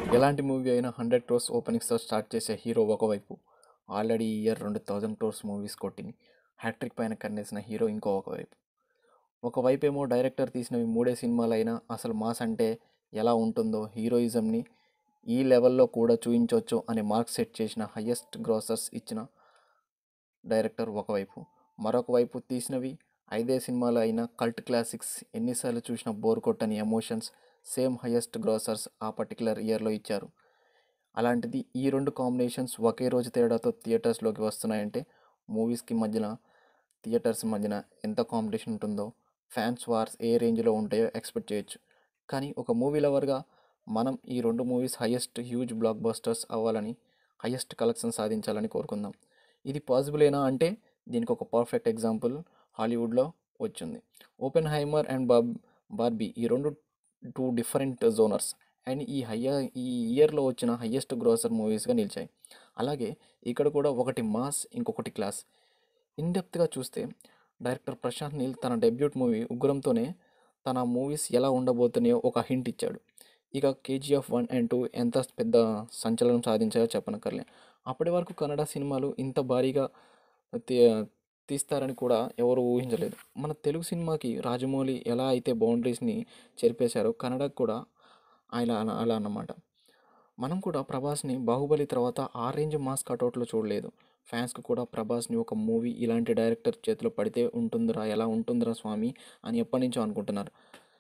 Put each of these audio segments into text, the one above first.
ఎలాంటి మూవీ అయినా హండ్రెడ్ క్రోర్స్ ఓపెనింగ్స్తో స్టార్ట్ చేసే హీరో ఒకవైపు ఆల్రెడీ ఈ ఇయర్ రెండు థౌజండ్ క్రోర్స్ మూవీస్ కొట్టి హ్యాట్రిక్ పైన కన్నేసిన హీరో ఇంకో ఒకవైపు ఒకవైపు ఏమో డైరెక్టర్ తీసినవి మూడే సినిమాలైనా అసలు మాస్ అంటే ఎలా ఉంటుందో హీరోయిజంని ఈ లెవెల్లో కూడా చూయించవచ్చు అనే మార్క్ సెట్ చేసిన హయ్యెస్ట్ గ్రోసర్స్ ఇచ్చిన డైరెక్టర్ ఒకవైపు మరొక వైపు తీసినవి ఐదే సినిమాలు అయినా కల్ట్ క్లాసిక్స్ ఎన్నిసార్లు చూసినా బోర్ కొట్టని ఎమోషన్స్ సేమ్ హయ్యెస్ట్ గ్రోసర్స్ ఆ పర్టికులర్ ఇయర్లో ఇచ్చారు అలాంటిది ఈ రెండు కాంబినేషన్స్ ఒకే రోజు తేడాతో థియేటర్స్లోకి వస్తున్నాయంటే మూవీస్కి మధ్యన థియేటర్స్ మధ్యన ఎంత కాంపిటీషన్ ఉంటుందో ఫ్యాన్స్ వార్స్ ఏ రేంజ్లో ఉంటాయో ఎక్స్పెక్ట్ చేయొచ్చు కానీ ఒక మూవీ లవర్గా మనం ఈ రెండు movies highest huge blockbusters అవ్వాలని హయ్యెస్ట్ కలెక్షన్ సాధించాలని కోరుకుందాం ఇది పాసిబులేనా అంటే దీనికి ఒక పర్ఫెక్ట్ ఎగ్జాంపుల్ హాలీవుడ్లో వచ్చింది ఓపెన్ హైమర్ అండ్ బాబ్ బార్బీ ఈ రెండు టూ డిఫరెంట్ జోనర్స్ అండ్ ఈ హయ్య ఈ ఇయర్లో వచ్చిన హయ్యెస్ట్ గ్రోసర్ మూవీస్గా నిలిచాయి అలాగే ఇక్కడ కూడా ఒకటి మాస్ ఇంకొకటి క్లాస్ ఇన్డెప్త్గా చూస్తే డైరెక్టర్ ప్రశాంత్ నీల్ తన డెబ్యూట్ మూవీ ఉగ్రంతోనే తన మూవీస్ ఎలా ఉండబోతున్నాయో ఒక హింట్ ఇచ్చాడు ఇక కేజీఎఫ్ వన్ అండ్ టూ ఎంత పెద్ద సంచలనం సాధించాయో చెప్పనక్కర్లే అప్పటి వరకు కన్నడ సినిమాలు ఇంత భారీగా తీ- తీస్తారని కూడా ఎవరు ఊహించలేదు మన తెలుగు సినిమాకి రాజమౌళి ఎలా అయితే బౌండరీస్ని చెరిపేశారో కన్నడకు కూడా ఆయన అలా అలా అన్నమాట మనం కూడా ప్రభాస్ని బాహుబలి తర్వాత ఆ రేంజ్ మాస్ కటౌట్లో చూడలేదు ఫ్యాన్స్కి కూడా ప్రభాస్ని ఒక మూవీ ఇలాంటి డైరెక్టర్ చేతిలో పడితే ఉంటుందిరా ఎలా ఉంటుందిరా స్వామి అని ఎప్పటి నుంచో అనుకుంటున్నారు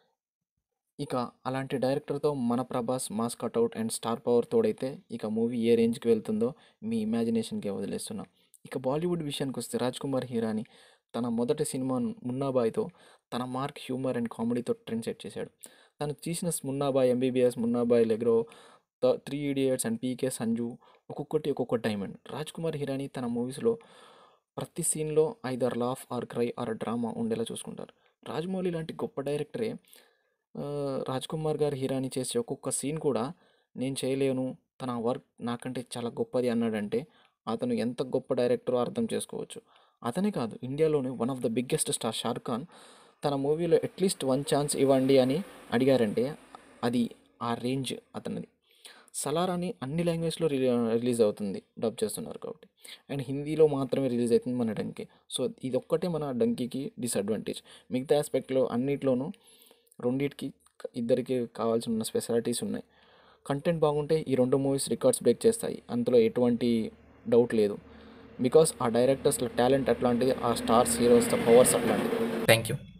ఇక అలాంటి డైరెక్టర్తో మన Prabhas mass cutout and star power తోడైతే ఇక మూవీ ఏ రేంజ్కి వెళ్తుందో మీ ఇమాజినేషన్కే వదిలేస్తున్నాం ఇక బాలీవుడ్ విషయానికి వస్తే రాజ్ కుమార్ హీరాని తన మొదటి సినిమా మున్నాబాయ్తో తన మార్క్ హ్యూమర్ అండ్ కామెడీతో ట్రెండ్ సెట్ చేశాడు తను తీసిన మున్నాబాయ్ ఎంబీబీఎస్ మున్నాబాయ్ లెగ్రో three Idiots and PK Sanju ఒక్కొక్కటి ఒక్కొక్క డైమండ్ రాజ్ కుమార్ హిరాని తన మూవీస్లో ప్రతి సీన్లో either laugh or cry or drama ఉండేలా చూసుకుంటారు రాజమౌళి లాంటి గొప్ప డైరెక్టరే ఆ, రాజ్ కుమార్ గారు హీరాని చేసే ఒక్కొక్క సీన్ కూడా నేను చేయలేను తన వర్క్ నాకంటే చాలా గొప్పది అన్నాడంటే అతను ఎంత గొప్ప డైరెక్టరో అర్థం చేసుకోవచ్చు అతనే కాదు ఇండియాలోనే one of the biggest star Shahrukh Khan తన మూవీలో అట్లీస్ట్ వన్ ఛాన్స్ ఇవ్వండి అని అడిగారంటే అది ఆ రేంజ్ అతనిది సలార్ అని అన్ని లాంగ్వేజ్లో రిలీజ్ అవుతుంది డబ్ చేస్తున్నారు కాబట్టి అండ్ హిందీలో మాత్రమే రిలీజ్ అవుతుంది మన డంకి సో ఇది ఒక్కటే మన డంకీకి డిసడ్వాంటేజ్ మిగతా ఆస్పెక్ట్లో అన్నిట్లోనూ రెండింటికి ఇద్దరికి కావాల్సిన స్పెషాలిటీస్ ఉన్నాయి కంటెంట్ బాగుంటే ఈ రెండు మూవీస్ రికార్డ్స్ బ్రేక్ చేస్తాయి అందులో ఎటువంటి డౌట్ లేదు బికాస్ ఆ డైరెక్టర్స్లో టాలెంట్ అట్లాంటిది ఆ స్టార్స్ హీరోస్ పవర్స్ అట్లాంటిది థ్యాంక్ యూ